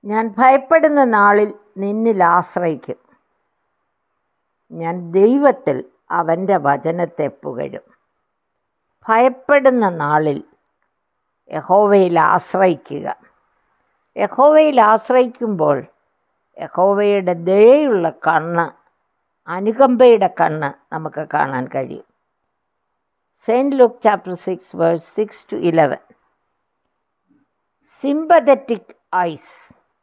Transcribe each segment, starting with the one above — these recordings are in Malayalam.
ഞാൻ ഭയപ്പെടുന്ന നാളിൽ നിന്നിൽ ആശ്രയിക്കും ഞാൻ ദൈവത്തിൽ അവൻ്റെ വചനത്തെ പുകഴും ഭയപ്പെടുന്ന നാളിൽ യഹോവയിൽ ആശ്രയിക്കുക യഹോവയിൽ ആശ്രയിക്കുമ്പോൾ യഹോവയുടെ ദയുള്ള കണ്ണ് അനുകമ്പയുടെ കണ്ണ് നമുക്ക് കാണാൻ കഴിയും saint Luke chapter six verse six to eleven sympathetic eyes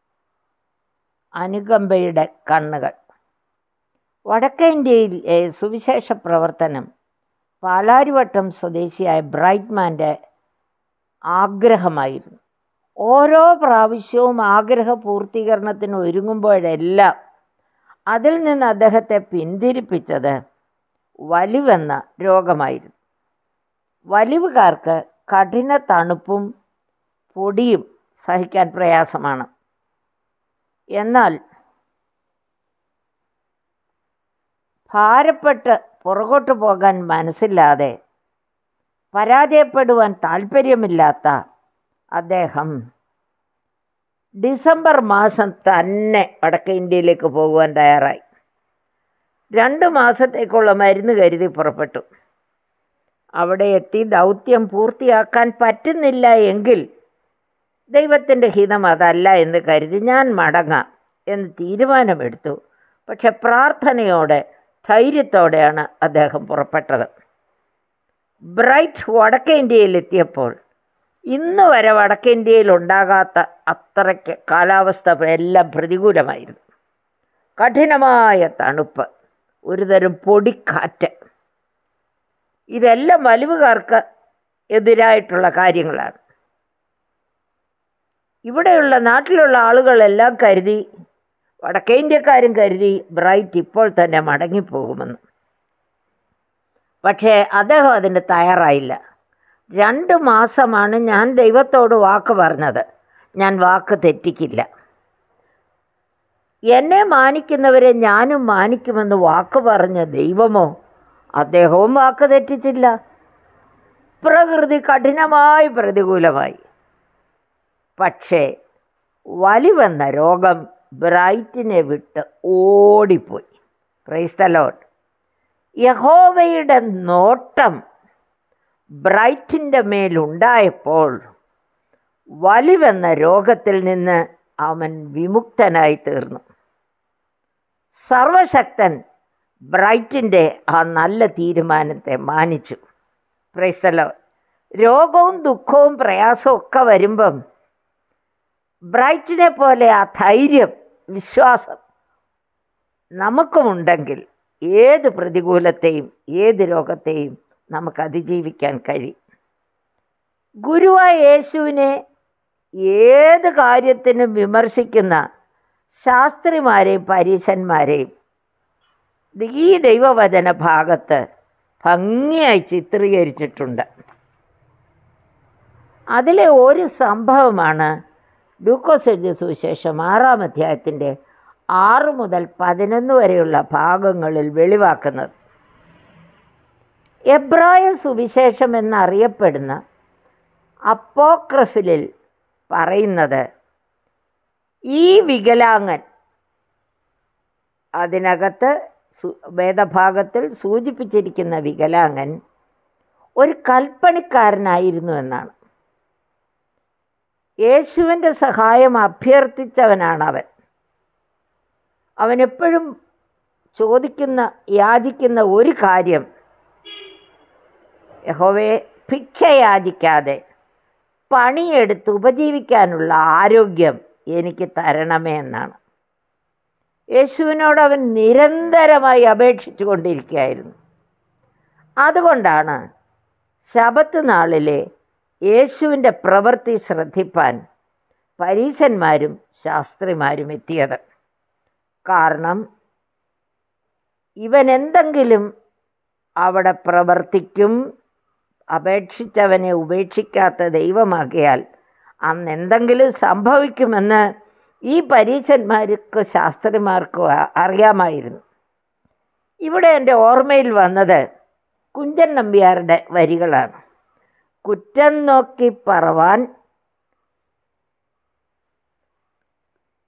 അനുകമ്പയുടെ കണ്ണുകൾ വടക്കേ ഇന്ത്യയിലെ സുവിശേഷ പ്രവർത്തനം പാലാരിവട്ടം സ്വദേശിയായ ബ്രൈറ്റ്മാൻ്റെ ആഗ്രഹമായിരുന്നു ഓരോ പ്രാവശ്യവും ആഗ്രഹ പൂർത്തീകരണത്തിന് ഒരുങ്ങുമ്പോഴെല്ലാം അതിൽ നിന്ന് അദ്ദേഹത്തെ പിന്തിരിപ്പിച്ചത് വലിവെന്ന രോഗമായിരുന്നു വലിവുകാർക്ക് കഠിന തണുപ്പും പൊടിയും സഹിക്കാൻ പ്രയാസമാണ് എന്നാൽ ഭാരപ്പെട്ട് പുറകോട്ട് പോകാൻ മനസ്സില്ലാതെ പരാജയപ്പെടുവാൻ താല്പര്യമില്ലാത്ത അദ്ദേഹം ഡിസംബർ മാസം തന്നെ വടക്കേ ഇന്ത്യയിലേക്ക് പോകുവാൻ തയ്യാറായി രണ്ട് മാസത്തേക്കുള്ള മരുന്ന് കരുതി പുറപ്പെട്ടു അവിടെ എത്തി ദൗത്യം പൂർത്തിയാക്കാൻ പറ്റുന്നില്ല എങ്കിൽ ദൈവത്തിൻ്റെ ഹിതം അതല്ല എന്ന് കരുതി ഞാൻ മടങ്ങാം എന്ന് തീരുമാനമെടുത്തു പക്ഷെ പ്രാർത്ഥനയോടെ ധൈര്യത്തോടെയാണ് അദ്ദേഹം പുറപ്പെട്ടത് ബ്രൈറ്റ് വടക്കേ ഇന്ത്യയിലെത്തിയപ്പോൾ ഇന്ന് വരെ വടക്കേ ഇന്ത്യയിൽ ഉണ്ടാകാത്ത അത്രയ്ക്ക് കാലാവസ്ഥ എല്ലാം പ്രതികൂലമായിരുന്നു കഠിനമായ തണുപ്പ് ഒരുതരം പൊടിക്കാറ്റ് ഇതെല്ലാം വലിവുകാർക്ക് എതിരായിട്ടുള്ള കാര്യങ്ങളാണ് ഇവിടെയുള്ള നാട്ടിലുള്ള ആളുകളെല്ലാം കരുതി വടക്കേ ഇന്ത്യക്കാരും കരുതി ബ്രൈറ്റ് ഇപ്പോൾ തന്നെ മടങ്ങിപ്പോകുമെന്ന് പക്ഷേ അദ്ദേഹം അതിന് തയ്യാറായില്ല രണ്ട് മാസമാണ് ഞാൻ ദൈവത്തോട് വാക്ക് പറഞ്ഞത് ഞാൻ വാക്ക് തെറ്റിക്കില്ല എന്നെ മാനിക്കുന്നവരെ ഞാനും മാനിക്കുമെന്ന് വാക്ക് പറഞ്ഞ ദൈവമോ അദ്ദേഹവും വാക്ക് തെറ്റിച്ചില്ല പ്രകൃതി കഠിനമായി പ്രതികൂലമായി പക്ഷേ വലിവെന്ന രോഗം ബ്രൈറ്റിനെ വിട്ട് ഓടിപ്പോയി പ്രൈസ്തലോട്ട് യഹോവയുടെ നോട്ടം ബ്രൈറ്റിൻ്റെ മേലുണ്ടായപ്പോൾ വലിവെന്ന രോഗത്തിൽ നിന്ന് അവൻ വിമുക്തനായി തീർന്നു സർവശക്തൻ ബ്രൈറ്റിൻ്റെ ആ നല്ല തീരുമാനത്തെ മാനിച്ചു പ്രൈസ്തലോ രോഗവും ദുഃഖവും പ്രയാസവും ഒക്കെ വരുമ്പം ബ്രൈറ്റിനെ പോലെ ആ ധൈര്യം വിശ്വാസം നമുക്കുമുണ്ടെങ്കിൽ ഏത് പ്രതികൂലത്തെയും ഏത് രോഗത്തെയും നമുക്ക് അതിജീവിക്കാൻ കഴിയും ഗുരുവായ യേശുവിനെ ഏത് കാര്യത്തിനും വിമർശിക്കുന്ന ശാസ്ത്രിമാരെയും പരീശന്മാരെയും ഈ ദൈവവചന ഭാഗത്ത് ഭംഗിയായി ചിത്രീകരിച്ചിട്ടുണ്ട് അതിലെ ഒരു സംഭവമാണ് ലൂക്കോസ് എഴുതിയ സുവിശേഷം ആറാം അധ്യായത്തിൻ്റെ ആറ് മുതൽ പതിനൊന്ന് വരെയുള്ള ഭാഗങ്ങളിൽ വെളിവാക്കുന്നത് എബ്രായ സുവിശേഷം എന്നറിയപ്പെടുന്ന അപ്പോക്രഫിലിൽ പറയുന്നത് ഈ വികലാംഗൻ അതിനകത്ത് വേദഭാഗത്തിൽ സൂചിപ്പിച്ചിരിക്കുന്ന വികലാംഗൻ ഒരു കൽപ്പണിക്കാരനായിരുന്നു എന്നാണ് യേശുവിൻ്റെ സഹായം അഭ്യർത്ഥിച്ചവനാണ് അവൻ അവനെപ്പോഴും ചോദിക്കുന്ന യാചിക്കുന്ന ഒരു കാര്യം യഹോവയെ ഭിക്ഷ യാചിക്കാതെ പണിയെടുത്ത് ഉപജീവിക്കാനുള്ള ആരോഗ്യം എനിക്ക് തരണമേ എന്നാണ് യേശുവിനോട് അവൻ നിരന്തരമായി അപേക്ഷിച്ചു കൊണ്ടിരിക്കുകയായിരുന്നു അതുകൊണ്ടാണ് ശബത്ത് നാളിലെ യേശുവിൻ്റെ പ്രവൃത്തി ശ്രദ്ധിപ്പാൻ പരീശന്മാരും ശാസ്ത്രിമാരും എത്തിയത് കാരണം ഇവൻ എന്തെങ്കിലും അവിടെ പ്രവർത്തിക്കും അപേക്ഷിച്ചവനെ ഉപേക്ഷിക്കാത്ത ദൈവമാകിയാൽ അന്ന് എന്തെങ്കിലും സംഭവിക്കുമെന്ന് ഈ പരീശന്മാർക്ക് ശാസ്ത്രിമാർക്കും അറിയാമായിരുന്നു ഇവിടെ എൻ്റെ ഓർമ്മയിൽ വന്നത് കുഞ്ചൻ നമ്പ്യാരുടെ വരികളാണ് കുറ്റം നോക്കി പറവാൻ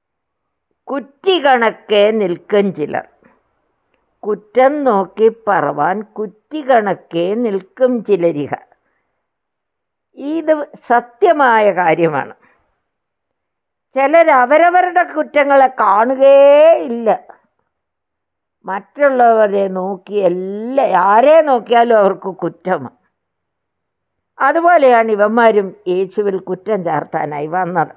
കുറ്റി കണക്കെ നിൽക്കും ചിലർ കുറ്റം നോക്കി പറവാൻ കുറ്റി കണക്കെ നിൽക്കും ചിലരിക ഇത് സത്യമായ കാര്യമാണ് ചിലർ അവരവരുടെ കുറ്റങ്ങളെ കാണുകയില്ല മറ്റുള്ളവരെ നോക്കി എല്ലാ ആരെ നോക്കിയാലും അവർക്ക് കുറ്റമാണ് അതുപോലെയാണ് ഇവന്മാരും യേശുവിൽ കുറ്റം ചാർത്താനായി വന്നത്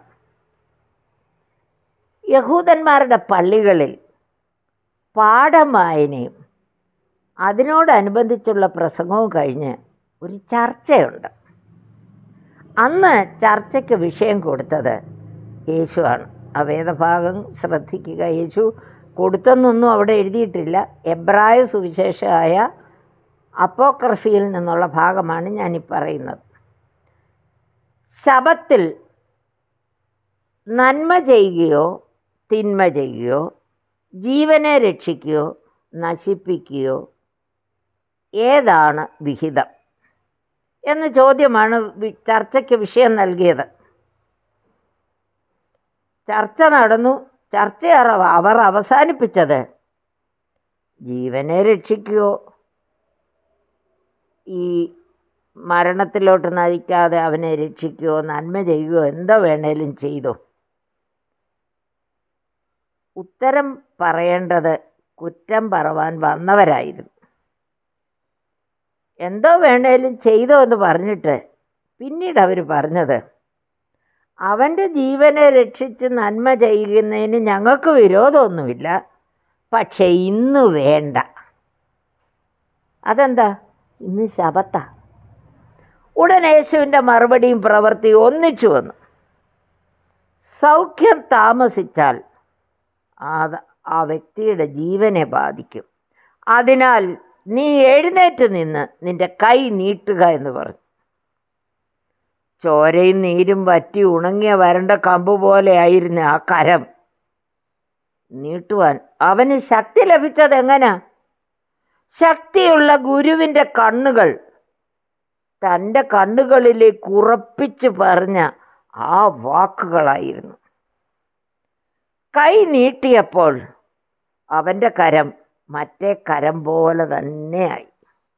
യഹൂദന്മാരുടെ പള്ളികളിൽ പാഠം വായനയും അതിനോടനുബന്ധിച്ചുള്ള പ്രസംഗവും കഴിഞ്ഞ് ഒരു ചർച്ചയുണ്ട് അന്ന് ചർച്ചയ്ക്ക് വിഷയം കൊടുത്തത് യേശുവാണ് ആ വേദഭാഗം ശ്രദ്ധിക്കുക യേശു കൊടുത്തെന്നൊന്നും അവിടെ എഴുതിയിട്ടില്ല എബ്രായ സുവിശേഷമായ അപ്പോക്രഫിയിൽ നിന്നുള്ള ഭാഗമാണ് ഞാനീ പറയുന്നത് ശബത്തിൽ നന്മ ചെയ്യുകയോ തിന്മ ചെയ്യുകയോ ജീവനെ രക്ഷിക്കുകയോ നശിപ്പിക്കുകയോ ഏതാണ് വിഹിതം എന്ന ചോദ്യമാണ് വി- ചർച്ചയ്ക്ക് വിഷയം നൽകിയത് ചർച്ച നടന്നു ചർച്ച അറ- അവർ അവസാനിപ്പിച്ചത് ജീവനെ രക്ഷിക്കുകയോ ഈ മരണത്തിലോട്ട് നയിക്കാതെ അവനെ രക്ഷിക്കുകയോ നന്മ ചെയ്യുകയോ എന്തോ വേണേലും ചെയ്തോ ഉത്തരം പറയേണ്ടത് കുറ്റം പറവാൻ വന്നവരായിരുന്നു എന്തോ വേണേലും ചെയ്തോ എന്ന് പറഞ്ഞിട്ട് പിന്നീട് അവർ പറഞ്ഞത് അവൻ്റെ ജീവനെ രക്ഷിച്ച് നന്മ ചെയ്യുന്നതിന് ഞങ്ങൾക്ക് വിരോധമൊന്നുമില്ല പക്ഷേ ഇന്ന് വേണ്ട അതെന്താ ഇന്ന് ശബത്ത ഉടൻ യേശുവിൻ്റെ മറുപടിയും പ്രവൃത്തിയും ഒന്നിച്ചു വന്നു സൗഖ്യം താമസിച്ചാൽ അത് ആ വ്യക്തിയുടെ ജീവനെ ബാധിക്കും അതിനാൽ നീ എഴുന്നേറ്റ് നിന്ന് നിന്റെ കൈ നീട്ടുക എന്ന് പറഞ്ഞു ചോരയും നീരും വറ്റി ഉണങ്ങിയ വരണ്ട കമ്പ് പോലെ ആയിരുന്നു ആ കരം നീട്ടുവാൻ അവന് ശക്തി ലഭിച്ചത് എങ്ങനാ ശക്തിയുള്ള ഗുരുവിൻ്റെ കണ്ണുകൾ തൻ്റെ കണ്ണുകളിലേക്ക് ഉറപ്പിച്ച് പറഞ്ഞ ആ വാക്കുകളായിരുന്നു കൈ നീട്ടിയപ്പോൾ അവൻ്റെ കരം മറ്റേ കരം പോലെ തന്നെയായി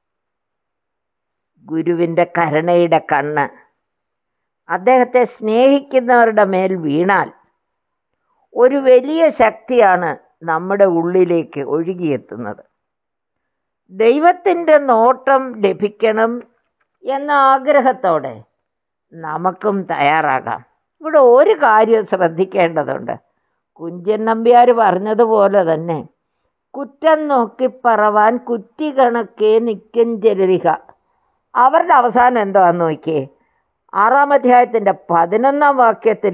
ഗുരുവിൻ്റെ കരുണയുടെ കണ്ണ് അദ്ദേഹത്തെ സ്നേഹിക്കുന്നവരുടെ മേൽ വീണാൽ ഒരു വലിയ ശക്തിയാണ് നമ്മുടെ ഉള്ളിലേക്ക് ഒഴുകിയെത്തുന്നത് ദൈവത്തിൻ്റെ നോട്ടം ലഭിക്കണം എന്ന ആഗ്രഹത്തോടെ നമുക്കും തയ്യാറാകാം ഇവിടെ ഒരു കാര്യം ശ്രദ്ധിക്കേണ്ടതുണ്ട് കുഞ്ചൻ നമ്പ്യാർ പറഞ്ഞതുപോലെ തന്നെ കുറ്റം നോക്കി പറവാൻ കുറ്റി കണക്കെ നിൽക്കും ജലരിക അവരുടെ അവസാനം എന്താന്ന് നോക്കിയേ ആറാം അധ്യായത്തിൻ്റെ പതിനൊന്നാം വാക്യത്തിൽ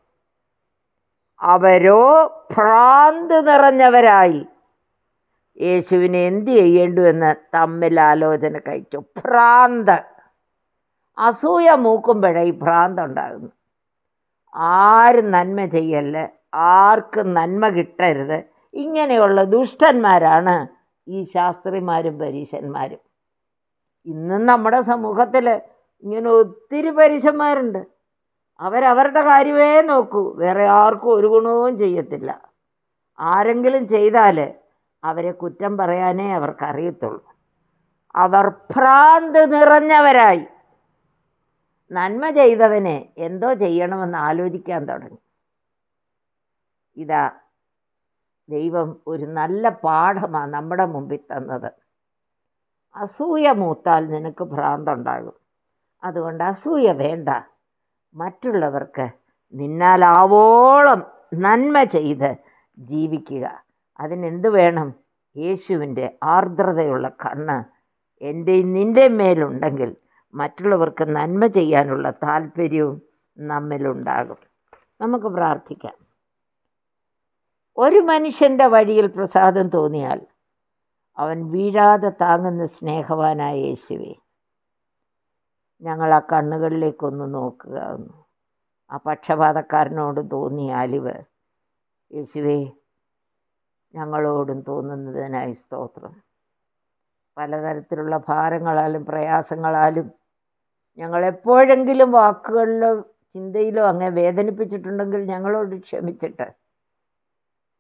അവരോ ഭ്രാന്ത് നിറഞ്ഞവരായി യേശുവിനെ എന്ത് ചെയ്യേണ്ടു എന്ന് തമ്മിൽ ആലോചന കഴിച്ചു ഭ്രാന്ത് അസൂയ മൂക്കുമ്പോഴേ ഈ ഭ്രാന്ത് ഉണ്ടാകുന്നു ആരും നന്മ ചെയ്യല്ല ആർക്കും നന്മ കിട്ടരുത് ഇങ്ങനെയുള്ള ദുഷ്ടന്മാരാണ് ഈ ശാസ്ത്രിമാരും പരീശന്മാരും ഇന്നും നമ്മുടെ സമൂഹത്തിൽ ഇങ്ങനെ ഒത്തിരി പരീശന്മാരുണ്ട് അവരവരുടെ കാര്യമേ നോക്കൂ വേറെ ആർക്കും ഒരു ഗുണവും ചെയ്യത്തില്ല ആരെങ്കിലും ചെയ്താൽ അവരെ കുറ്റം പറയാനേ അവർക്കറിയത്തുള്ളൂ അവർ ഭ്രാന്ത് നിറഞ്ഞവരായി നന്മ ചെയ്തവനെ എന്തോ ചെയ്യണമെന്ന് ആലോചിക്കാൻ തുടങ്ങി ഇതാ ദൈവം ഒരു നല്ല പാഠമാണ് നമ്മുടെ മുമ്പിൽ തന്നത് അസൂയ മൂത്താൽ നിനക്ക് ഭ്രാന്തുണ്ടാകും അതുകൊണ്ട് അസൂയ വേണ്ട മറ്റുള്ളവർക്ക് നിന്നാലാവോളം നന്മ ചെയ്ത് ജീവിക്കുക അതിനെന്ത് വേണം യേശുവിൻ്റെ ആർദ്രതയുള്ള കണ്ണ് എൻ്റെയും നിൻ്റെ മേലുണ്ടെങ്കിൽ മറ്റുള്ളവർക്ക് നന്മ ചെയ്യാനുള്ള താല്പര്യവും നമ്മിലുണ്ടാകും നമുക്ക് പ്രാർത്ഥിക്കാം ഒരു മനുഷ്യൻ്റെ വഴിയിൽ പ്രസാദം തോന്നിയാൽ അവൻ വീഴാതെ താങ്ങുന്ന സ്നേഹവാനായ യേശുവേ ഞങ്ങൾ ആ കണ്ണുകളിലേക്കൊന്ന് നോക്കുക ഒന്ന് ആ പക്ഷപാതക്കാരനോട് തോന്നിയ അലിവ് യേശുവേ ഞങ്ങളോടും തോന്നുന്നതിനായി സ്തോത്രം പലതരത്തിലുള്ള ഭാരങ്ങളാലും പ്രയാസങ്ങളാലും ഞങ്ങളെപ്പോഴെങ്കിലും വാക്കുകളിലോ ചിന്തയിലോ അങ്ങേ വേദനിപ്പിച്ചിട്ടുണ്ടെങ്കിൽ ഞങ്ങളോട് ക്ഷമിച്ചിട്ട്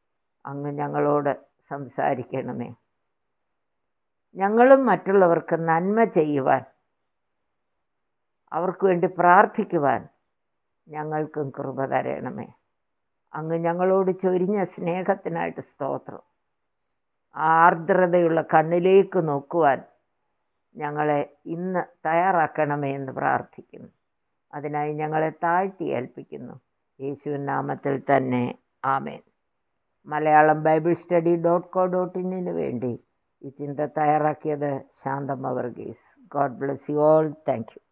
അങ്ങ് ഞങ്ങളോട് സംസാരിക്കണമേ ഞങ്ങളും മറ്റുള്ളവർക്ക് നന്മ ചെയ്യുവാൻ അവർക്ക് വേണ്ടി പ്രാർത്ഥിക്കുവാൻ ഞങ്ങൾക്കും കൃപ തരണമേ അങ്ങ് ഞങ്ങളോട് ചൊരിഞ്ഞ സ്നേഹത്തിനായിട്ട് സ്തോത്രം ആ ആർദ്രതയുള്ള കണ്ണിലേക്ക് നോക്കുവാൻ ഞങ്ങളെ ഇന്ന് തയ്യാറാക്കണമേ എന്ന് പ്രാർത്ഥിക്കുന്നു അതിനായി ഞങ്ങളെ താഴ്ത്തി ഏൽപ്പിക്കുന്നു യേശുവിൻ നാമത്തിൽ തന്നെ ആമേൻ Malayalam bible study dot co dot ഇന്നിന് വേണ്ടി ഈ ചിന്ത തയ്യാറാക്കിയത് Shanthamma Varghese God bless you all thank U